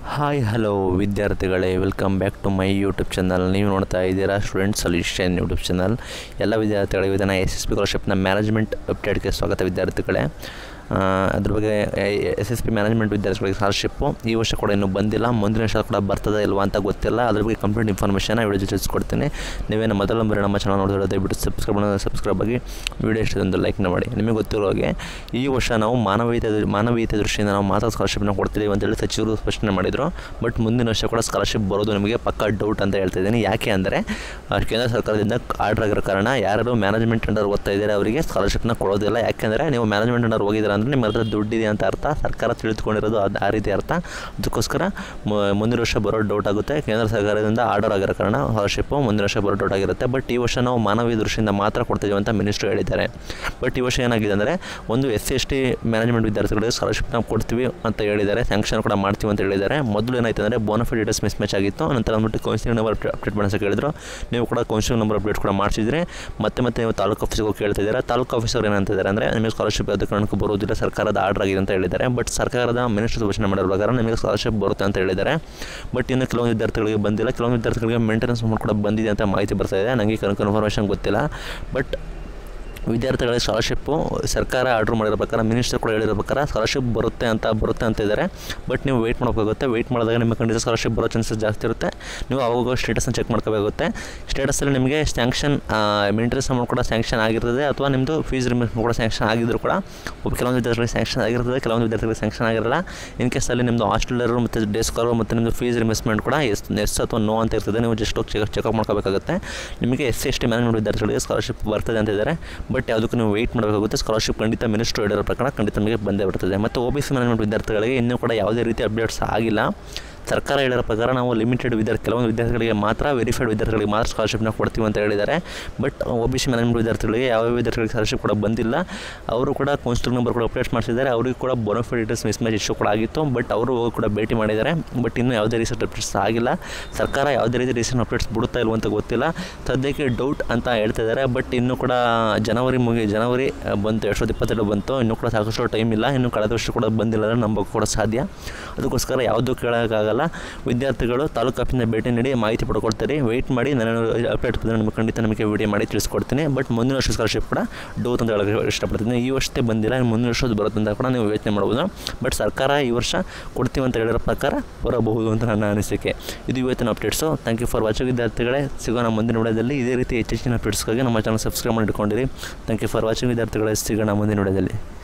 hi hello ವಿದ್ಯಾರ್ಥಿಗಳೇ welcome back to my YouTube channel ನೀವು ನೋಡ್ತಾ ಇದ್ದೀರಾ ಸ್ಟೂಡೆಂಟ್ ಸೊಲ್ಯೂಷನ್ ಯೂಟ್ಯೂಬ್ ಚಾನಲ್ ಎಲ್ಲ ವಿದ್ಯಾರ್ಥಿಗಳಿಗೆ ಇದನ್ನು ಎಸ್ ಎಸ್ ಪಿ ಸ್ಕಾಲರ್ಶಿಪ್ನ ಮ್ಯಾನೇಜ್ಮೆಂಟ್ ಅಪ್ಡೇಟ್ಗೆ ಸ್ವಾಗತ ವಿದ್ಯಾರ್ಥಿಗಳೇ ಆ, ಅದ್ರ ಬಗ್ಗೆ ಎಸ್ ಎಸ್ ಪಿ ಮ್ಯಾನೇಜ್ಮೆಂಟ್ ವಿದ್ಯಾರ್ಥಿಗಳಿಗೆ ಸ್ಕಾಲರ್ಶಿಪ್ಪು ಈ ವರ್ಷ ಕೂಡ ಇನ್ನೂ ಬಂದಿಲ್ಲ ಮುಂದಿನ ವರ್ಷ ಕೂಡ ಬರ್ತದೆ ಇಲ್ವಾ ಅಂತ ಗೊತ್ತಿಲ್ಲ ಅದ್ರ ಬಗ್ಗೆ ಕಂಪ್ಲೀಟ್ ಇನ್ಫಾರ್ಮೇಷನ್ ವಿಡಿಯೋ ತಿಳಿಸ್ಕೊಡ್ತೀನಿ ನೀವೇನು ಮೊದಲ ಬಾರಿ ನಮ್ಮ ಚಾನಲ್ ನೋಡಿದ್ರೆ ದಯವಿಟ್ಟು ಸಬ್ಸ್ಕ್ರೈಬ್ ಸಬ್ಸ್ಕ್ರೈಬ್ ಆಗಿ ವಿಡಿಯೋ ಇಷ್ಟೊಂದು ಲೈಕ್ನ ಮಾಡಿ ನಿಮಗೆ ಗೊತ್ತಿರೋ ಹಾಗೆ ಈ ವರ್ಷ ನಾವು ಮಾನವೀಯತೆ ಮಾನವೀಯತೆ ದೃಷ್ಟಿಯಿಂದ ನಾವು ಮಾತ್ರ ಸ್ಕಾಲರ್ಶಿಪ್ನ ಕೊಡ್ತೀವಿ ಅಂತೇಳಿ ಸಚಿವರು ಸ್ಪಷ್ಟನೆ ಮಾಡಿದರು ಬಟ್ ಮುಂದಿನ ವರ್ಷ ಕೂಡ ಸ್ಕಾಲರ್ಶಿಪ್ ಬರೋದು ನಿಮಗೆ ಪಕ್ಕ ಡೌಟ್ ಅಂತ ಹೇಳ್ತಾ ಇದ್ದೀನಿ ಯಾಕೆ ಅಂದರೆ ಆ, ಕೇಂದ್ರ ಸರ್ಕಾರದಿಂದ ಆರ್ಡರ್ ಆಗಿರೋ ಕಾರಣ ಯಾರು ಮ್ಯಾನೇಜ್ಮೆಂಟ್ ಅಂಡರ್ ಓದ್ತಾ ಇದ್ದಾರೆ ಅವರಿಗೆ ಸ್ಕಾಲರ್ಶಿಪ್ನ ಕೊಡೋದಿಲ್ಲ ಯಾಕೆಂದರೆ ನೀವು ಮ್ಯಾನೇಜ್ಮೆಂಟ್ ಅಂಡರ್ ಹೋಗಿದ್ದೀರಾ ಅಂದರೆ ನಿಮ್ಮ ಹತ್ರ ದುಡ್ಡಿದೆ ಅಂತ ಅರ್ಥ ಸರ್ಕಾರ ತಿಳಿದುಕೊಂಡಿರೋದು ಅದು ಆ ರೀತಿ ಅರ್ಥ ಅದಕ್ಕೋಸ್ಕರ ಮು- ಮುಂದಿನ ವರ್ಷ ಬರೋ ಡೌಟ್ ಆಗುತ್ತೆ ಕೇಂದ್ರ ಸರ್ಕಾರದಿಂದ ಆರ್ಡರ್ ಆಗಿರೋ ಕಾರಣ ಸ್ಕಾಲರ್ಶಿಪ್ಪು ಮುಂದಿನ ವರ್ಷ ಬರೋ ಡೌಟ್ ಆಗಿರುತ್ತೆ ಬಟ್ ಈ ವರ್ಷ ನಾವು ಮಾನವೀಯ ದೃಷ್ಟಿಯಿಂದ ಮಾತ್ರ ಕೊಡ್ತೀವಿ ಅಂತ ಮಿನಿಸ್ಟ್ರು ಹೇಳಿದ್ದಾರೆ ಬಟ್ ಈ ವರ್ಷ ಏನಾಗಿದೆ ಅಂದರೆ ಒಂದು S C S T management ವಿದ್ಯಾರ್ಥಿಗಳಿಗೆ ಸ್ಕಾಲರ್ಶಿಪ್ನ ಕೊಡ್ತೀವಿ ಅಂತ ಹೇಳಿದ್ದಾರೆ ಸ್ಯಾಂಕ್ಷನ್ ಕೂಡ ಮಾಡ್ತೀವಿ ಅಂತ ಹೇಳಿದ್ದಾರೆ ಮೊದಲು ಏನಾಯ್ತು ಅಂದರೆ ಬೋನಫಿಡ್ ಡೀಟೇಲ್ಸ್ ಮಿಸ್ ಮ್ಯಾಚ್ ಆಗಿತ್ತು ನಂತರ ಅಂದ್ಬಿಟ್ಟು ಕೌನ್ಸಿಲಿಂಗ್ ನಂಬರ್ ಅಪ್ಡೇಟ್ ಮಾಡೋಕ್ಕೆ ಹೇಳಿದ್ರು ನೀವು ಕೂಡ ಕೌನ್ಸಿಲಿಂಗ್ ನಂಬರ್ ಅಪ್ಡೇಟ್ ಕೂಡ ಮಾಡಿಸಿದ್ರೆ ಮತ್ತೆ ಮತ್ತೆ ನೀವು ತಾಲೂಕು ಆಫೀಸ್ಗೆ ಹೋಗಿ ಕೇಳ್ತಿದ್ದೀರಾ ತಾಲೂಕು ಆಫೀಸರ್ ಏನಂತಿದ್ದಾರೆ ಅಂದರೆ ನಿಮಗೆ ಸ್ಕಾಲರ್ಶಿಪ್ ಯಾವುದೇ ಕಾರಣಕ್ಕೂ ಬರೋದಿಲ್ಲ ಸರ್ಕಾರದ ಆರ್ಡರ್ ಆಗಿದೆ ಅಂತ ಹೇಳಿದ್ದಾರೆ ಬಟ್ ಸರ್ಕಾರದ ಮಿನಿಸ್ಟರ್ ಘೋಷಣೆ ಮಾಡಿರೋ ಪ್ರಕಾರ ನಿಮಗೆ ಸ್ಕಾಲರ್ಶಿಪ್ ಬರುತ್ತೆ ಅಂತ ಹೇಳಿದ್ದಾರೆ ಬಟ್ ಇನ್ನು ಕೆಲವೊಂದು ವಿದ್ಯಾರ್ಥಿಗಳಿಗೆ ಬಂದಿಲ್ಲ ಕೆಲವೊಂದು ವಿದ್ಯಾರ್ಥಿಗಳಿಗೆ ಮೇಂಟೆನೆನ್ಸ್ ಅಮೌಂಟ್ ಕೂಡ ಬಂದಿದೆ ಅಂತ ಮಾಹಿತಿ ಬರ್ತಾ ಇದೆ ನನಗೆ ಕನ್ಫರ್ಮೇಷನ್ ಗೊತ್ತಿಲ್ಲ ಬಟ್ ವಿದ್ಯಾರ್ಥಿಗಳಿಗೆ ಸ್ಕಾಲರ್ಶಿಪ್ಪು ಸರ್ಕಾರ ಆರ್ಡ್ರ್ ಮಾಡಿರೋ ಪ್ರಕಾರ ಮಿನಿಸ್ಟರ್ ಕೂಡ ಹೇಳಿರೋ ಪ್ರಕಾರ ಸ್ಕಾಲರ್ಶಿಪ್ ಬರುತ್ತೆ ಅಂತ ಬರುತ್ತೆ ಅಂತ ಇದ್ದಾರೆ ಬಟ್ ನೀವು ವೆಯ್ಟ್ ಮಾಡಬೇಕಾಗುತ್ತೆ ವೆಯ್ಟ್ ಮಾಡಿದಾಗ ನಿಮಗೆ ಖಂಡಿತ ಸ್ಕಾಲರ್ಶಿಪ್ ಬರೋ ಚಾನ್ಸಸ್ ಜಾಸ್ತಿ ಇರುತ್ತೆ ನೀವು ಅವಾಗ ಸ್ಟೇಟಸ್ನ ಚೆಕ್ ಮಾಡ್ಕೋಬೇಕಾಗುತ್ತೆ ಸ್ಟೇಟಸಲ್ಲಿ ನಿಮಗೆ ಸ್ಯಾಂಕ್ಷನ್ ಮಿನಿಟರೀಸ್ ಅಮೌಂಟ್ ಕೂಡ ಸ್ಯಾಂಕ್ಷನ್ ಆಗಿರ್ತದೆ ಅಥವಾ ನಿಮ್ಮದು ಫೀಸ್ ರಿಮೇಸ್ಮೆಂಟ್ ಕೂಡ ಸ್ಯಾಂಕ್ಷನ್ ಆಗಿದ್ರು ಕೂಡ ಒಬ್ಬ ಕೆಲವೊಂದು ವಿದ್ಯಾರ್ಥಿಗಳಿಗೆ ಸ್ಯಾಂಕ್ಷನ್ ಆಗಿರ್ತದೆ ಕೆಲವೊಂದು ವಿದ್ಯಾರ್ಥಿಗಳಿಗೆ ಸ್ಯಾಂಕ್ಷನ್ ಆಗಿರಲ್ಲ ಇನ್ ಕೇಸ್ ಅಲ್ಲಿ ನಿಮ್ಮದು ಹಾಸ್ಟೆಲರು ಮತ್ತು ಡೇ ಸ್ಕಾಲರ್ ಮತ್ತು ನಿಮ್ಮದು ಫೀಸ್ ರಿಮೇಸ್ಮೆಂಟ್ ಕೂಡ ಎಸ್ ಎಸ್ ಅಥವಾ ನೋ ಅಂತ ಇರ್ತದೆ ನೀವು ಜಸ್ಟ್ ಹೋಗಿ ಚೆಕ್ ಚೆಕಪ್ ಮಾಡ್ಕೋಬೇಕಾಗುತ್ತೆ ನಿಮಗೆ S C S T management ವಿದ್ಯಾರ್ಥಿಗಳಿಗೆ ಸ್ಕಾಲರ್ಶಿಪ್ ಬರ್ತದೆ ಅಂತ ಇದ್ದಾರೆ ಬಟ್ ಯಾವುದಕ್ಕೂ ನೀವು ವೆಯ್ಟ್ ಮಾಡಬೇಕಾಗುತ್ತೆ ಸ್ಕಾಲರ್ಶಿಪ್ ಖಂಡಿತ ಮಿನಿಸ್ಟರ್ ಹೇಳಿರೋ ಪ್ರಕಾರ ಖಂಡಿತ ನಿಮಗೆ ಬಂದೇ ಬರ್ತದೆ ಮತ್ತು ಒ ಬಿ ಸಿ ಮ್ಯಾನೇಜ್ಮೆಂಟ್ ವಿದ್ಯಾರ್ಥಿಗಳಿಗೆ ಇನ್ನೂ ಕೂಡ ಯಾವುದೇ ರೀತಿ ಅಪ್ಡೇಟ್ಸ್ ಆಗಿಲ್ಲ ಸರ್ಕಾರ ಹೇಳಿರೋ ಪ್ರಕಾರ ನಾವು ಲಿಮಿಟೆಡ್ ವಿದ್ಯಾರ್ಥಿ ಕೆಲವೊಂದು ವಿದ್ಯಾರ್ಥಿಗಳಿಗೆ ಮಾತ್ರ ವೆರಿಫೈಡ್ ವಿದ್ಯಾರ್ಥಿಗಳಿಗೆ ಮಾತ್ರ ಸ್ಕಾಲರ್ಶಿಪ್ನ ಕೊಡ್ತೀವಿ ಅಂತ ಹೇಳಿದ್ದಾರೆ but O B C management ವಿದ್ಯಾರ್ಥಿಗಳಿಗೆ ಯಾವ ವಿದ್ಯಾರ್ಥಿಗಳಿಗೆ ಸ್ಕಾಲರ್ಶಿಪ್ ಕೂಡ ಬಂದಿಲ್ಲ ಅವರು ಕೂಡ ಕೌನ್ಸಿಲಿಂಗ್ ನಂಬರ್ ಕೂಡ ಅಪ್ಡೇಟ್ ಮಾಡಿಸಿದ್ದಾರೆ ಅವರಿಗೆ ಕೂಡ bonafide details mismatch issue ಕೂಡ ಆಗಿತ್ತು ಬಟ್ ಅವರು ಹೋಗಿ ಕೂಡ ಭೇಟಿ ಮಾಡಿದ್ದಾರೆ ಬಟ್ ಇನ್ನೂ ಯಾವುದೇ ರೀಸೆಂಟ್ ಅಪ್ಡೇಟ್ಸ್ ಆಗಿಲ್ಲ ಸರ್ಕಾರ ಯಾವುದೇ ರೀತಿ ರೀಸೆಂಟ್ ಅಪ್ಡೇಟ್ಸ್ ಬಿಡುತ್ತಾ ಇಲ್ವ ಅಂತ ಗೊತ್ತಿಲ್ಲ ಸದ್ಯಕ್ಕೆ ಡೌಟ್ ಅಂತ ಹೇಳ್ತಾ ಇದ್ದಾರೆ ಬಟ್ ಇನ್ನೂ ಕೂಡ ಜನವರಿ ಮುಗಿ ಜನವರಿ ಆ, ಬಂತು ಎರಡು ಸಾವಿರದ ಇಪ್ಪತ್ತೆರಡು ಬಂತು ಇನ್ನೂ ಕೂಡ ಸಾಕಷ್ಟು ಟೈಮ್ ಇಲ್ಲ ಇನ್ನು ಕಳೆದ ವರ್ಷ ಕೂಡ ಬಂದಿಲ್ಲ ಅಂದರೆ ನಂಬೋಕೆ ಕೂಡ ಸಾಧ್ಯ ಅದಕ್ಕೋಸ್ಕರ ಯಾವುದೂ ಕೇಳೋಕ್ಕಾಗಲ್ಲ ವಿದ್ಯಾರ್ಥಿಗಳು ತಾಲೂಕು ಆಫೀಸಿಂದ ಭೇಟಿ ನೀಡಿ ಮಾಹಿತಿ ಪಡ್ಕೊಳ್ತಾರೆ ವೆಯ್ಟ್ ಮಾಡಿ ನಾನು ಅಪ್ಡೇಟ್ ಬಂದರೆ ನಿಮಗೆ ಖಂಡಿತ ನಿಮಗೆ ವಿಡಿಯೋ ಮಾಡಿ ತಿಳಿಸ್ಕೊಡ್ತೀನಿ ಬಟ್ ಮುಂದಿನ ವರ್ಷ ಸ್ಕಾಲರ್ಶಿಪ್ ಕೂಡ ಡೌತ್ ಅಂತ ಹೇಳೋಕ್ಕೆ ಇಷ್ಟಪಡ್ತೀನಿ ಈ ವರ್ಷದೇ ಬಂದಿಲ್ಲ ಇನ್ನು ಮುಂದಿನ ವರ್ಷದ ಬರುತ್ತೆ ಅಂತ ಕೂಡ ನೀವು ಯೋಚನೆ ಮಾಡ್ಬೋದು ಬಟ್ ಸರ್ಕಾರ ಈ ವರ್ಷ ಕೊಡ್ತೀವಿ ಅಂತ ಹೇಳಿರೋ ಪ್ರಕಾರ ಬರಬಹುದು ಅಂತ ನನ್ನ ಅನಿಸಿಕೆ ಇದು ಇವತ್ತಿನ updates thank you for watching ವಿದ್ಯಾರ್ಥಿಗಳೇ ಸಿಗೋಣ ಮುಂದಿನ ವಿಡಿಯೋದಲ್ಲಿ ಇದೇ ರೀತಿ ಹೆಚ್ಚೆಚ್ಚಿನ ಅಪ್ಡೇಟ್ಸ್ಗಾಗಿ ನಮ್ಮ ಚಾನಲ್ ಸಬ್ಸ್ಕ್ರೈಬ್ ಮಾಡಿ ಇಟ್ಕೊಂಡಿರಿ ಥ್ಯಾಂಕ್ ಯು ಫಾರ್ ವಾಚಿಂಗ್ ವಿದ್ಯಾರ್ಥಿಗಳೇ ಸಿಗೋಣ ಮುಂದಿನ ವಿಡಿಯೋದಲ್ಲಿ